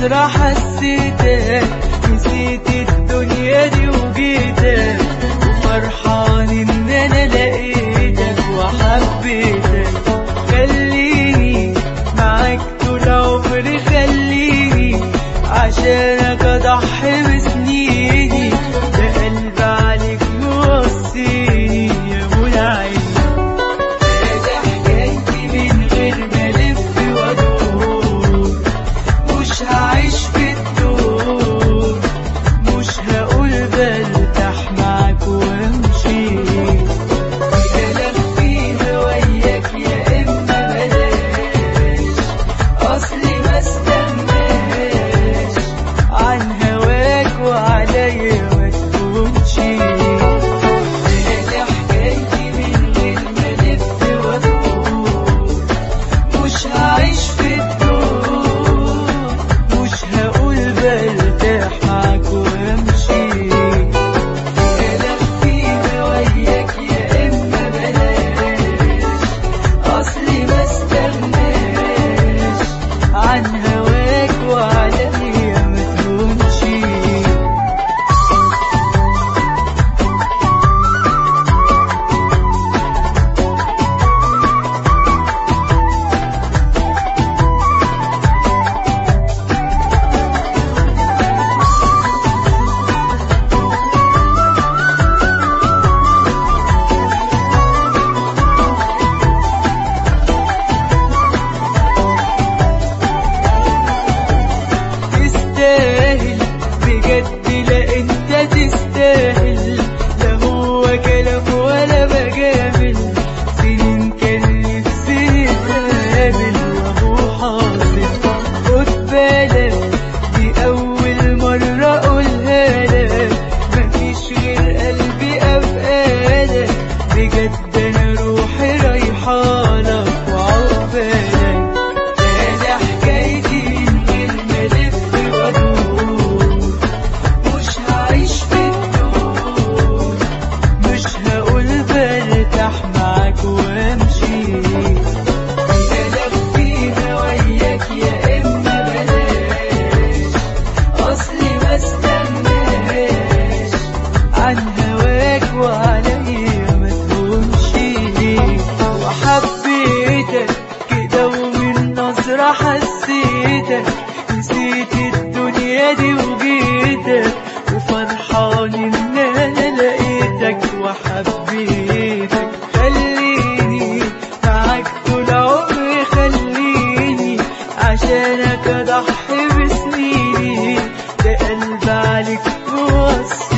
نظرة حسيتك نسيت الدنيا دي وجيتك وفرحان ان انا لقيتك وحبيتك خليني معاك طول عمري خليني عشانك اضحي بسنيني ده قلبي عليك موصيني يا منى عيني ده حكايتي من غير ما الف وادور مش هعيش في الدور مش هقول برتاح معاك وامشي كلام فيها وياك يا اما بلاش اصلي ما استناش عن هواك وعليا ما تكونش ده حكايتي من غير ما الف وادور مش هعيش في الدور مش هقول برتاح معاك وامشي كلام فيها وياك يا اما بلاش اصلي ما استغناش عن هواك وعليا ما تهونش تستاهل بجد لا انت تستاهل لا هو كلام ولا بجامل سنين كان نفسي نتقابل وهو حاصل خد بالك دي اول مرة اقولها لك مفيش غير قلبي ابقالك بجد انا روحي رايحالك وعقبالك انا حكايتي من غير ما الف وادور مش هعيش في الدور مش هقول برتاح معاك وامشي كلام فيها وياك يا اما بلاش اصلي ما استناش عن هواك وعليا ما تهونش وحبيتك كده ومن نظرة حسيتك نسيت الدنيا دي وجيتك وفرحان ان انا لقيتك وحبيتك خليني معاك طول عمري خليني عشانك اضحي بسنيني ده قلبي عليك وصي